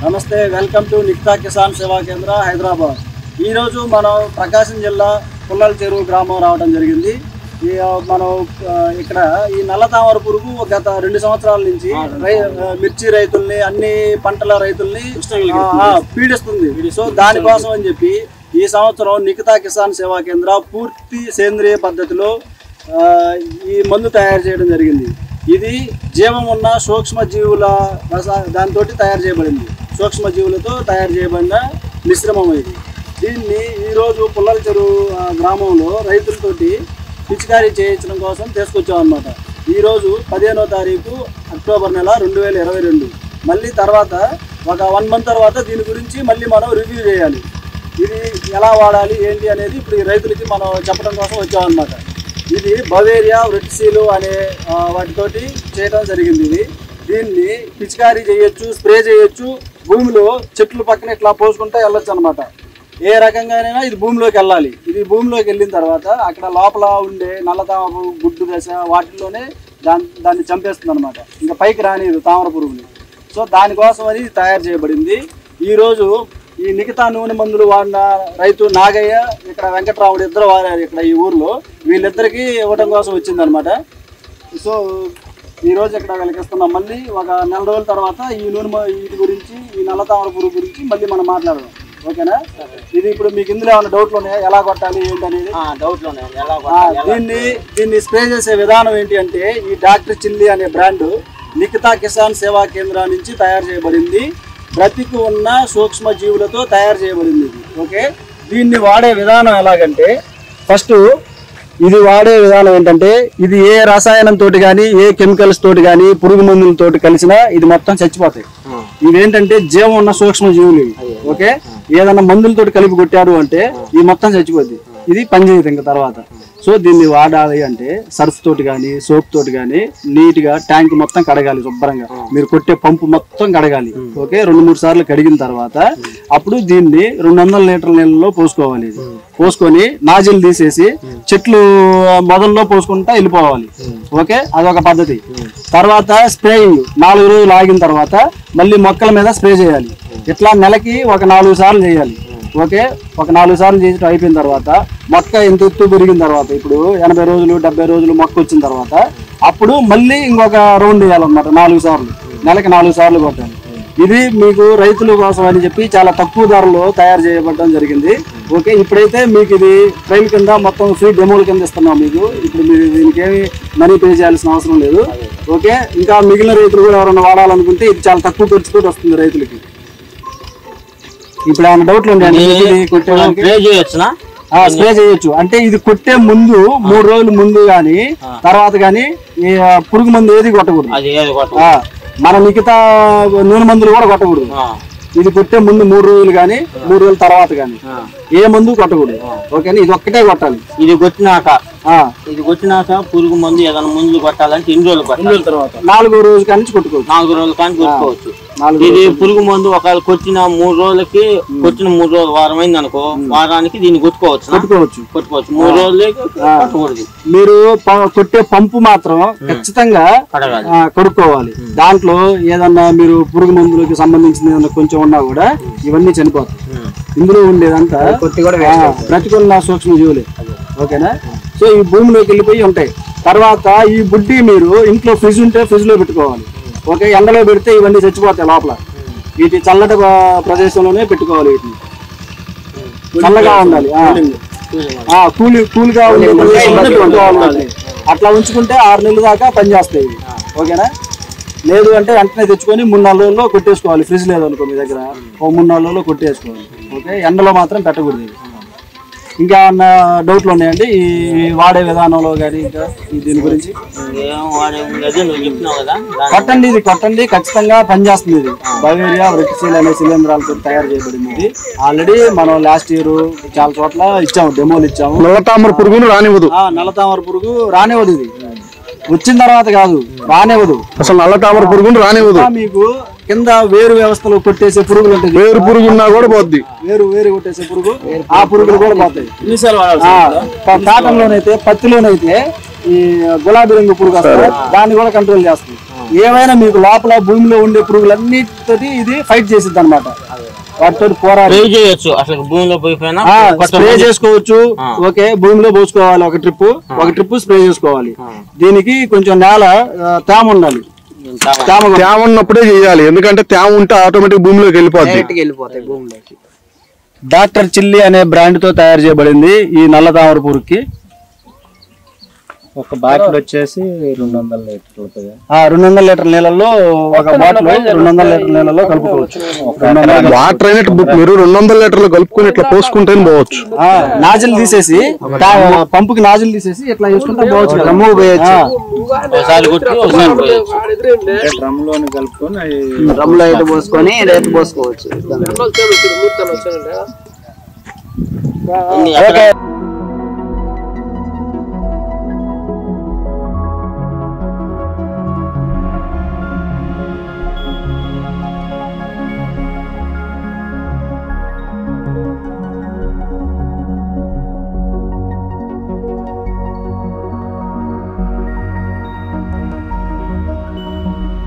నమస్తే welcome to నిక్తా Kisan సేవా కేంద్ర హైదరాబాద్ ఈరోజు మనం ప్రకాశం జిల్లా పుల్లల చెరువు గ్రామం రావడం జరిగింది ఈ ఆ, మనం ఆ, ఇక్కడ ఈ నల్ల తామర పురుగు గత రెండు సంవత్సరాల నుంచి రై- ఆ, మిర్చి రైతుల్ని అన్ని పంటల రైతుల్ని ఆ, ఆ, పీడిస్తుంది సో దానికోసం అని చెప్పి ఈ సంవత్సరం నిఖితా కిసాన్ సేవా కేంద్ర పూర్తి సేంద్రియ పద్ధతిలో ఆ, ఈ మందు తయారు చేయడం జరిగింది ఇది జీవం ఉన్న సూక్ష్మ జీవుల దాంతో తయారు చేయబడింది సూక్ష్మ జీవులతో తయారు చేయబడిన మిశ్రమం ఇది దీన్ని ఈరోజు పుల్లల చెరువు ఆ, గ్రామంలో రైతులతోటి పిచికారీ చేయించడం కోసం తీసుకొచ్చాం అనమాట ఈరోజు పదిహేనో తారీఖు అక్టోబర్ నెల రెండు వేల ఇరవై రెండు మళ్ళీ తర్వాత ఒక వన్ మంత్ తర్వాత దీని గురించి మళ్ళీ మనం రివ్యూ చేయాలి ఇది ఎలా వాడాలి ఏంటి అనేది ఇప్పుడు ఈ రైతులకి మనం చెప్పడం కోసం వచ్చామన్నమాట ఇది బవేరియా వృట్సీలు అనే ఆ, వాటితోటి చేయడం జరిగింది ఇది దీన్ని పిచికారీ చేయొచ్చు స్ప్రే చేయొచ్చు భూమిలో చెట్లు పక్కన ఇట్లా పోసుకుంటూ వెళ్ళొచ్చు అనమాట ఏ రకంగానైనా ఇది భూమిలోకి వెళ్ళాలి ఇది భూమిలోకి వెళ్ళిన తర్వాత అక్కడ లోపల ఉండే నల్లతామర గుడ్డు దశ వాటిల్లోనే దాన్ని దాన్ని చంపేస్తుంది అనమాట ఇంకా పైకి రానిది తామర పురుగుని సో దానికోసం అని ఇది తయారు చేయబడింది ఈరోజు ఈ మిగతా నూనె మందులు వాడిన రైతు నాగయ్య ఇక్కడ వెంకట్రాముడు ఇద్దరు వాడారు ఇక్కడ ఈ ఊర్లో వీళ్ళిద్దరికీ ఇవ్వడం కోసం వచ్చిందనమాట సో ఈ రోజు ఇక్కడ వీళ్ళకి ఇస్తున్నాం మళ్ళీ ఒక నెల రోజుల తర్వాత ఈ నూనె మ- వీటి గురించి ఈ నల్ల తామర పురుగు గురించి మళ్ళీ మనం మాట్లాడదాం ఓకేనా ఇది ఇప్పుడు మీకు ఇందులో ఏమైనా డౌట్లు ఉన్నాయా ఎలా కొట్టాలి ఏంటి అనేది డౌట్ లో ఉన్నాయి ఎలా ఆ, దీన్ని దీన్ని స్ప్రే చేసే విధానం ఏంటి అంటే ఈ డాక్టర్ చిల్లి అనే బ్రాండ్ నిఖితా కిసాన్ సేవా కేంద్ర నుంచి తయారు చేయబడింది బ్రతికి ఉన్న సూక్ష్మ జీవులతో తయారు చేయబడింది ఇది ఓకే దీన్ని వాడే విధానం ఎలాగంటే ఫస్ట్ ఇది వాడే విధానం ఏంటంటే ఇది ఏ రసాయనం తోటి కానీ ఏ కెమికల్స్ తోటి కానీ పురుగు మందులతోటి కలిసినా ఇది మొత్తం చచ్చిపోతాయి ఇవేంటంటే జీవం ఉన్న సూక్ష్మ జీవులు ఇవి ఓకే ఏదైనా మందులతోటి కలిపి కొట్టారు అంటే ఇది మొత్తం చచ్చిపోద్ది ఇది పనిచేయదు ఇంకా తర్వాత సో దీన్ని వాడాలి అంటే సర్ఫ్ తోటి కానీ సోప్ తోటి కానీ నీట్ గా ట్యాంక్ మొత్తం కడగాలి శుభ్రంగా మీరు కొట్టే పంపు మొత్తం కడగాలి ఓకే రెండు మూడు సార్లు కడిగిన తర్వాత అప్పుడు దీన్ని రెండు వందల లీటర్ల నీళ్ళలో పోసుకోవాలి ఇది పోసుకొని నాజిల్ తీసేసి చెట్లు మొదల్లో పోసుకుంటా వెళ్ళిపోవాలి ఓకే అదొక పద్ధతి తర్వాత స్ప్రేయింగ్ నాలుగు రోజులు ఆగిన తర్వాత మళ్ళీ మొక్కల మీద స్ప్రే చేయాలి ఇట్లా నెలకి ఒక నాలుగు సార్లు చేయాలి ఓకే ఒక నాలుగు సార్లు చేసి అయిపోయిన తర్వాత మొక్క ఎంత ఎత్తు పెరిగిన తర్వాత ఇప్పుడు ఎనభై రోజులు డెబ్బై రోజులు మొక్క వచ్చిన తర్వాత అప్పుడు మళ్ళీ ఇంకొక రౌండ్ వేయాలన్నమాట నాలుగు సార్లు నెలకి నాలుగు సార్లు కొట్టాలి ఇది మీకు రైతుల కోసం అని చెప్పి చాలా తక్కువ ధరలో తయారు చేయబడడం జరిగింది ఓకే ఇప్పుడైతే మీకు ఇది ట్రైల్ కింద మొత్తం ఫ్రీ డెమోల కింద ఇస్తున్నాం మీకు ఇప్పుడు మీరు దీనికి ఏమి మనీ పే చేయాల్సిన అవసరం లేదు ఓకే ఇంకా మిగిలిన రైతులు కూడా ఎవరైనా వాడాలనుకుంటే ఇది చాలా తక్కువ ఖర్చుతో వస్తుంది రైతులకి ఇప్పుడు ఏమైనా డౌట్లు ఉన్నాయండి ఇది కొట్టేదానికి స్ప్రే చేయొచ్చునా ఆ, స్ప్రే చేయొచ్చు అంటే ఇది కొట్టే ముందు మూడు రోజులు ముందు గాని తర్వాత గాని ఈ ఆ, పురుగు మందు ఏది కొట్టకూడదు అది ఏది కొట్ట ఆ, మన మిగతా నూనె మందులు కూడా కొట్టకూడదు ఇది కొట్టే ముందు మూడు రోజులు గాని మూడు రోజుల తర్వాత గాని ఏ మందు కొట్టకూడదు ఓకేనా ఇది ఒక్కటే కొట్టాలి ఇది కొట్టినాక ఆ, ఇది కొట్టినాక పురుగు మందు ఏదైనా ముందు కొట్టాలంటే ఇన్ని రోజులు కొట్టాలి తర్వాత నాలుగో రోజు కానీ కొట్టుకోవచ్చు నాలుగు రోజులు కానీ కొట్టుకోవచ్చు నాలుగు ఇది పురుగు మందు ఒకవేళ కొట్టిన మూడు రోజులకి కొట్టిన మూడు రోజులు వారం అయింది అనుకో వారానికి దీన్ని కొట్టుకోవచ్చు కొట్టుకోవచ్చు కొట్టుకోవచ్చు మూడు రోజులకి కొట్టకూడదు మీరు ప- కొట్టే పంపు మాత్రం ఖచ్చితంగా కడగాలి ఆ, కడుక్కోవాలి దాంట్లో ఏదన్నా మీరు పురుగు మందులకి సంబంధించిన ఏదన్నా కొంచెం ఉన్నా కూడా ఇవన్నీ చనిపోతాయి ఇందులో ఉండేదంతా ఆ, బ్రతికున్న సూక్ష్మ జీవులే ఓకేనా సో ఈ భూమిలోకి వెళ్ళిపోయి ఉంటాయి తర్వాత ఈ బుడ్డి మీరు ఇంట్లో ఫ్రిడ్జ్ ఉంటే ఫ్రిడ్జ్ లో పెట్టుకోవాలి ఓకే ఎండలో పెడితే ఇవన్నీ చచ్చిపోతాయి లోపల వీటి చల్లటి ప్ర- ప్రదేశంలోనే పెట్టుకోవాలి వీటిని చల్లగా ఉండాలి ఆ. ఆ, కూల్ కూల్ గా ఉండే ప్రదేశంలో పెట్టుకోవాలి వీటిని. అట్లా ఉంచుకుంటే ఆరు నెలల దాకా పనిచేస్తాయి ఇవి. ఓకేనా లేదు అంటే వెంటనే తెచ్చుకొని మూడు నాలుగు రోజుల్లో కొట్టేసుకోవాలి ఫ్రిడ్జ్ లేదనుకో మీ దగ్గర ఓ మూడు నాలుగు రోజుల్లో కొట్టేసుకోవాలి ఓకే ఎండలో మాత్రం పెట్టకూడదు ఇవి. ఇంకా ఏమన్నా డౌట్లు ఉన్నాయండి ఈ వాడే విధానంలో కానీ ఇంకా ఈ దీని గురించి ఏం వాడే అదే నువ్వు చెప్పినావు కదా దాని- కొట్టండి ఇది కొట్టండి ఖచ్చితంగా పనిచేస్తుంది ఇది బవేరియా వృక్షశీల్ అనే శిలీంధ్రాలతో తయారు చేయబడింది ఇది ఆల్రెడీ మనం లాస్ట్ ఇయర్ చాలా చోట్ల ఇచ్చాము డెమోలు ఇచ్చాము నల్లతామర పురుగును రానివ్వదు ఆ నల్లతామర పురుగు రానివ్వదు ఇది వచ్చిన తర్వాత కాదు రానివ్వదు అసలు నల్లతామర పురుగును రానివ్వదు ఇంకా మీకు కింద వేరు వ్యవస్థలో కొట్టేసే పురుగులు ఉంటాయి వేరు పురుగు ఉన్నా కూడా పోద్ది వేరు వేరు కొట్టేసే పురుగు ఆ పురుగులు కూడా పోతాయి ఆ, ప- కాటన్లోనైతే పత్తిలోనైతే ఈ గులాబీ రంగు పురుగు వస్తుంది దాన్ని కూడా కంట్రోల్ చేస్తుంది ఏమైనా మీకు లోపల భూమిలో ఉండే పురుగులన్నిటితోటి ఇది ఫైట్ చేసిద్ది అనమాట వాటితో పోరాడి స్ప్రే చేయొచ్చు అసలు భూమిలో పోయిపోయినా స్ప్రే కొంతమంది- చేసుకోవచ్చు ఆ. ఓకే భూమిలో పోసుకోవాలి ఒక ట్రిప్ ఒక ట్రిప్ స్ప్రే చేసుకోవాలి దీనికి కొంచెం నేల ఆ, తేమ ఉండాలి తేమ తేమ ఉన్నప్పుడే చేయాలి ఎందుకంటే తేమ ఉంటే ఆటోమేటిక్ భూమిలోకి వెళ్ళిపోద్ది వెళ్ళిపోతాయి భూమిలోకి డాక్టర్ చిల్లి అనే బ్రాండ్ తో తయారు చేయబడింది ఈ నల్ల తామర పురుగుకి ఒక బాటిల్ వచ్చేసి రెండు వందల లీటర్లు అవుతుంది ఆ రెండు వందల లీటర్ నీళ్ళల్లో ఒక బాటిల్ రెండు వందల లీటర్ నీళ్ళలో కలుపుకోవచ్చు రెండు వందల వాటర్ అయినట్టు మీరు రెండు వందల లీటర్లు కలుపుకొని ఇట్లా పోసుకుంటేనే పోవచ్చు ఆ, నాజిల్ తీసేసి తా- పంపుకి నాజిల్ తీసేసి ఇట్లా చేసుకుంటే పోవచ్చు రమ్ము పోయొచ్చు ఒకసారి కొట్టి ఒకసారి పోయొచ్చు డ్రమ్ లోని కలుపుకొని అవి డ్రమ్లో అయితే పోసుకొని రేపు పోసుకోవచ్చు ఇన్ని ఎకరా- ఓకే